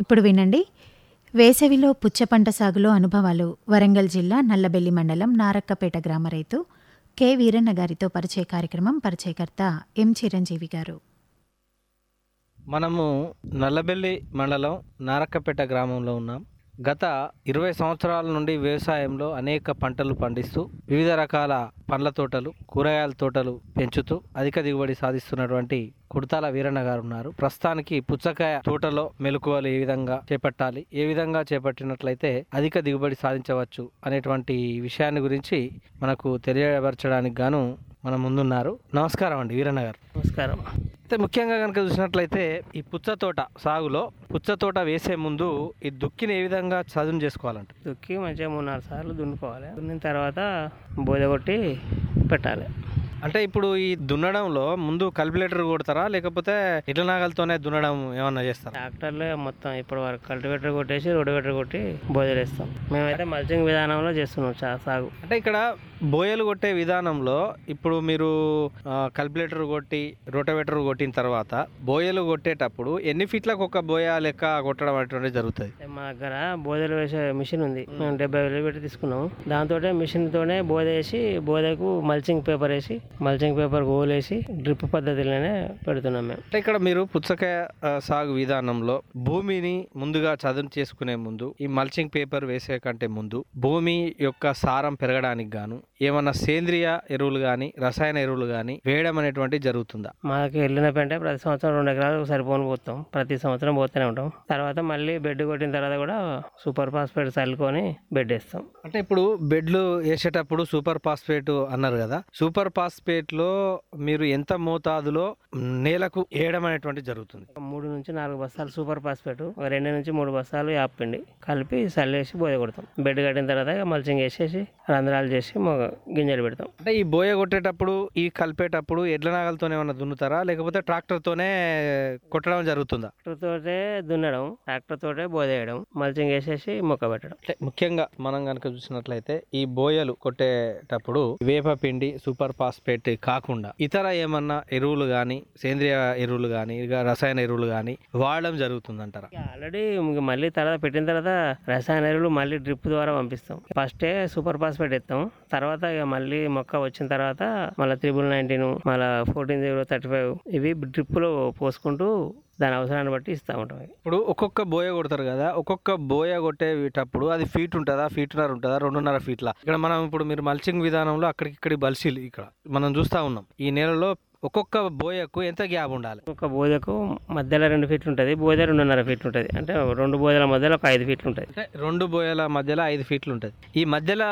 ఇప్పుడు వినండి వేసవిలో పుచ్చపంట సాగులో అనుభవాలు వరంగల్ జిల్లా నల్లబెల్లి మండలం నారక్కపేట గ్రామ రైతు కె వీరన్న గారితో పరిచయ కార్యక్రమం పరిచయకర్త ఎం చిరంజీవి గారు మనము నల్లబెల్లి మండలం నారక్కపేట గ్రామంలో ఉన్నాం గత ఇరవై సంవత్సరాల నుండి వ్యవసాయంలో అనేక పంటలు పండిస్తూ వివిధ రకాల పండ్ల తోటలు కూరగాయల తోటలు పెంచుతూ అధిక దిగుబడి సాధిస్తున్నటువంటి కుడతాల వీరన్న గారు ఉన్నారు ప్రస్తుతానికి పుచ్చకాయ తోటలో మెలకువలు ఏ విధంగా చేపట్టాలి ఏ విధంగా చేపట్టినట్లయితే అధిక దిగుబడి సాధించవచ్చు అనేటువంటి విషయాన్ని గురించి మనకు తెలియపరచడానికి గాను మన ముందున్నారు నమస్కారం అండి వీరన్న గారు నమస్కారం అయితే ముఖ్యంగా కనుక చూసినట్లయితే ఈ పుచ్చ తోట సాగులో పుచ్చ తోట వేసే ముందు ఈ దుక్కిని ఏ విధంగా చదును చేసుకోవాలంట దుక్కి మంచిగా మూడు నాలుగు సార్లు దున్నుకోవాలి దున్నిన తర్వాత బోద కొట్టి పెట్టాలి అంటే ఇప్పుడు ఈ దున్నడంలో ముందు కల్కులేటర్ కొడతారా లేకపోతే ఇట్ల నాగలతోనే దున్నడం ఏమన్నా చేస్తారా ట్రాక్టర్లే మొత్తం ఇప్పటి వరకు కల్టివేటర్ కొట్టేసి రోడ్డువేటర్ కొట్టి బోదలేస్తాం మేమైతే మల్చింగ్ విధానంలో చేస్తున్నాం చా సాగు అంటే ఇక్కడ బోయలు కొట్టే విధానంలో ఇప్పుడు మీరు కల్కులేటర్ కొట్టి రోటవేటర్ కొట్టిన తర్వాత బోయలు కొట్టేటప్పుడు ఎన్ని ఫీట్లకు ఒక బోయ లెక్క కొట్టడం అనేటువంటిది జరుగుతుంది అంటే మా దగ్గర బోదలు వేసే మిషన్ ఉంది మేము డెబ్బై వేలు పెట్టి తీసుకున్నాం దాంతో మిషన్తోనే బోద వేసి బోదకు మల్చింగ్ పేపర్ వేసి మల్చింగ్ పేపర్ గోలేసి డ్రిప్ పద్ధతిలోనే పెడుతున్నాం మేము అంటే ఇక్కడ మీరు పుచ్చకాయ ఆ, సాగు విధానంలో భూమిని ముందుగా చదును చేసుకునే ముందు ఈ మల్చింగ్ పేపర్ వేసే కంటే ముందు భూమి యొక్క సారం పెరగడానికి గాను ఏమన్నా సేంద్రియ ఎరువులు గాని రసాయన ఎరువులు గాని వేయడం అనేటువంటి జరుగుతుందా మాకు వెళ్ళిన పెంట ప్రతి సంవత్సరం రెండు ఎకరాలు సరిపోని పోతాం ప్రతి సంవత్సరం పోతూనే ఉంటాం తర్వాత మళ్ళీ బెడ్ కొట్టిన తర్వాత కూడా సూపర్ ఫాస్ఫేట్ చల్లుకొని బెడ్ వేస్తాం అంటే ఇప్పుడు బెడ్లు వేసేటప్పుడు సూపర్ ఫాస్ఫేట్ అన్నారు కదా సూపర్ ఫాస్ఫేట్ లో మీరు ఎంత మోతాదులో నేలకు వేయడం అనేటువంటి జరుగుతుంది ఒక మూడు నుంచి నాలుగు బస్తాలు సూపర్ ఫాస్ఫేట్ ఒక రెండు నుంచి మూడు బస్తాలు యాపిండి కలిపి చల్లేసి బోయ కొడతాం బెడ్ కట్టిన తర్వాత ఇక మల్చింగ్ వేసేసి రంధ్రాలు చేసి మొగ గింజలు పెడతాం అంటే ఈ బోయ కొట్టేటప్పుడు ఈ కలిపేటప్పుడు ఎడ్ల నాగలతోనే ఏమన్నా దున్నుతారా లేకపోతే ట్రాక్టర్ తోనే కొట్టడం జరుగుతుందా ట్రాక్టర్ తోటే దున్నడం ట్రాక్టర్ తోటే బోద వేయడం మల్చింగ్ వేసేసి మొక్క పెట్టడం అంటే ముఖ్యంగా మనం కనుక చూసినట్లయితే ఈ బోయలు కొట్టేటప్పుడు వేప పిండి సూపర్ ఫాస్ఫేట్ కాకుండా ఇతర ఏమన్నా ఎరువులు కానీ సేంద్రియ ఎరువులు కానీ ఇక రసాయన ఎరువులు కానీ వాడడం జరుగుతుందంటారా ఆల్రెడీ మళ్ళీ తర్వాత పెట్టిన తర్వాత రసాయన ఎరువులు మళ్ళీ డ్రిప్ ద్వారా పంపిస్తాం ఫస్టే సూపర్ ఫాస్ఫేట్ ఇస్తాం తర్వాత ఇక మళ్ళీ మొక్క వచ్చిన తర్వాత మళ్ళీ త్రిబుల్ నైన్టీన్ మళ్ళీ ఫోర్టీన్ జీరో థర్టీ ఫైవ్ ఇవి డ్రిప్లో పోసుకుంటూ దాని అవసరాన్ని బట్టి ఇస్తూ ఉంటాం ఇప్పుడు ఒక్కొక్క బోయ కొడతారు కదా ఒక్కొక్క బోయ కొట్టేటప్పుడు అది ఫీట్ ఉంటుందా ఫీట్న్నర ఉంటుందా రెండున్నర ఫీట్ల ఇక్కడ మనం ఇప్పుడు మీరు మల్చింగ్ విధానంలో అక్కడికి ఇక్కడికి బలిసీలు ఇక్కడ మనం చూస్తా ఉన్నాం ఈ నెలలో ఒక్కొక్క బోయకు ఎంత గ్యాప్ ఉండాలి ఒక బోదకు మధ్యలో రెండు ఫీట్లు ఉంటుంది బోద రెండున్నర ఫీట్లు ఉంటుంది అంటే రెండు బోదల మధ్యలో ఒక ఐదు ఫీట్లు ఉంటుంది అంటే రెండు బోయల మధ్యలో ఐదు ఫీట్లు ఉంటుంది ఈ మధ్యలో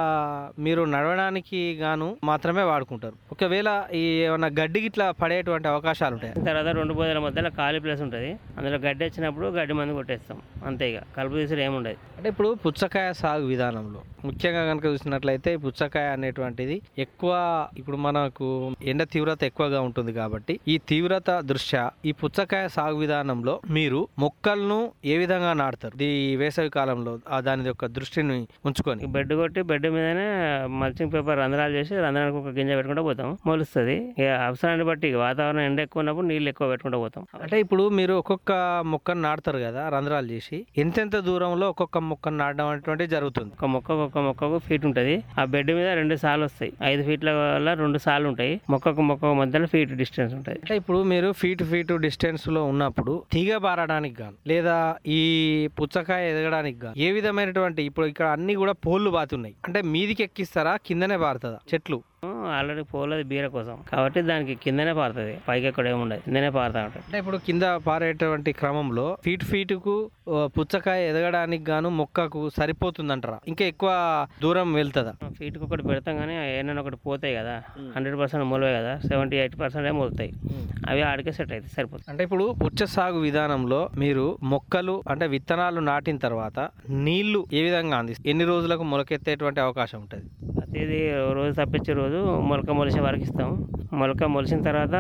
మీరు నడవడానికి గాను మాత్రమే వాడుకుంటారు ఒకవేళ ఈ ఏమన్నా గడ్డి గిట్లా పడేటువంటి అవకాశాలు ఉంటాయి తర్వాత రెండు బోదల మధ్యలో ఖాళీ ప్లేస్ ఉంటుంది అందులో గడ్డి వచ్చినప్పుడు గడ్డి మందు కొట్టేస్తాం అంతే ఇక కలుపు తీసుడు ఏముండదు అంటే ఇప్పుడు పుచ్చకాయ సాగు విధానంలో ముఖ్యంగా కనుక చూసినట్లయితే ఈ పుచ్చకాయ అనేటువంటిది ఎక్కువ ఇప్పుడు మనకు ఎండ తీవ్రత ఎక్కువగా ఉంటుంది కాబట్టి ఈ తీవ్రత దృష్ట్యా ఈ పుచ్చకాయ సాగు విధానంలో మీరు మొక్కలను ఏ విధంగా నాటుతారు ఈ వేసవి కాలంలో ఆ దాని యొక్క దృష్టిని ఉంచుకొని ఈ బెడ్ కొట్టి బెడ్ మీదనే మల్చింగ్ పేపర్ రంధ్రాలు చేసి రంధ్రానికి ఒక గింజ పెట్టుకుంటూ పోతాం మొలుస్తుంది ఇక అవసరాన్ని బట్టి ఇక వాతావరణం ఎండ ఎక్కువ ఉన్నప్పుడు నీళ్ళు ఎక్కువ పెట్టుకుంటూ పోతాం అంటే ఇప్పుడు మీరు ఒక్కొక్క మొక్కను నాటుతారు కదా రంధ్రాలు చేసి ఎంతెంత దూరంలో ఒక్కొక్క మొక్కను నాటడం అనేటువంటి జరుగుతుంది ఒక మొక్కకు ఒక మొక్కకు ఫీట్ ఉంటుంది ఆ బెడ్ మీద రెండు సార్లు వస్తాయి ఐదు ఫీట్ల వల్ల రెండు సార్లు ఉంటాయి మొక్కకు మొక్కకు మధ్యలో ఫీట్ డిస్టెన్స్ ఉంటుంది అంటే ఇప్పుడు మీరు ఫీట్ ఫీట్ డిస్టెన్స్ లో ఉన్నప్పుడు తీగ పారడానికి గాను లేదా ఈ పుచ్చకాయ ఎదగడానికి గాను ఏ విధమైనటువంటి ఇప్పుడు ఇక్కడ అన్ని కూడా పోళ్ళు బాతున్నాయి అంటే మీదికి ఎక్కిస్తారా కిందనే పారుతుందా చెట్లు ఆల్రెడీ పోలేదు బీర కోసం కాబట్టి దానికి కిందనే పారుతుంది పైకి ఎక్కడ ఏముండదు కిందనే పారుతా ఉంటుంది అంటే ఇప్పుడు కింద పారేటువంటి క్రమంలో ఫీట్ ఫీట్ కు ఆ, పుచ్చకాయ ఎదగడానికి గాను మొక్కకు సరిపోతుందంటారా ఇంకా ఎక్కువ దూరం వెళ్తుందా ఫీట్కి ఒకటి పెడతాం కానీ ఏమైనా ఒకటి పోతాయి కదా హండ్రెడ్ పర్సెంట్ మొలవే కదా సెవెంటీ ఎయిట్ పర్సెంట్ మొలుతాయి అవి ఆడికే సెట్ అవుతాయి సరిపోతుంది అంటే ఇప్పుడు పుచ్చ సాగు విధానంలో మీరు మొక్కలు అంటే విత్తనాలు నాటిన తర్వాత నీళ్లు ఏ విధంగా అందిస్తారు ఎన్ని రోజులకు మొలకెత్తేటువంటి అవకాశం ఉంటుంది ప్రతిదీ రోజు తప్పించే రోజు మొలక మొలిసే వరకు ఇస్తాం మొలక మొలిసిన తర్వాత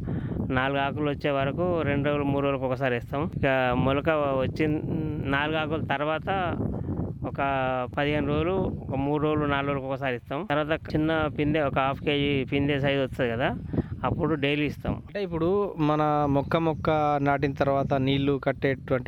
నాలుగు ఆకులు వచ్చే వరకు రెండు రోజులు మూడు రోజులకు ఒకసారి ఇస్తాం ఇక మొలక వచ్చిన నాలుగు ఆకుల తర్వాత ఒక పదిహేను రోజులు ఒక మూడు రోజులు నాలుగు రోజులకు ఒకసారి ఇస్తాం తర్వాత చిన్న పిందె ఒక హాఫ్ కేజీ పిందె సైజ్ వస్తుంది కదా అప్పుడు డైలీ ఇస్తాం అంటే ఇప్పుడు మన మొక్క మొక్క నాటిన తర్వాత నీళ్లు కట్టేటువంటి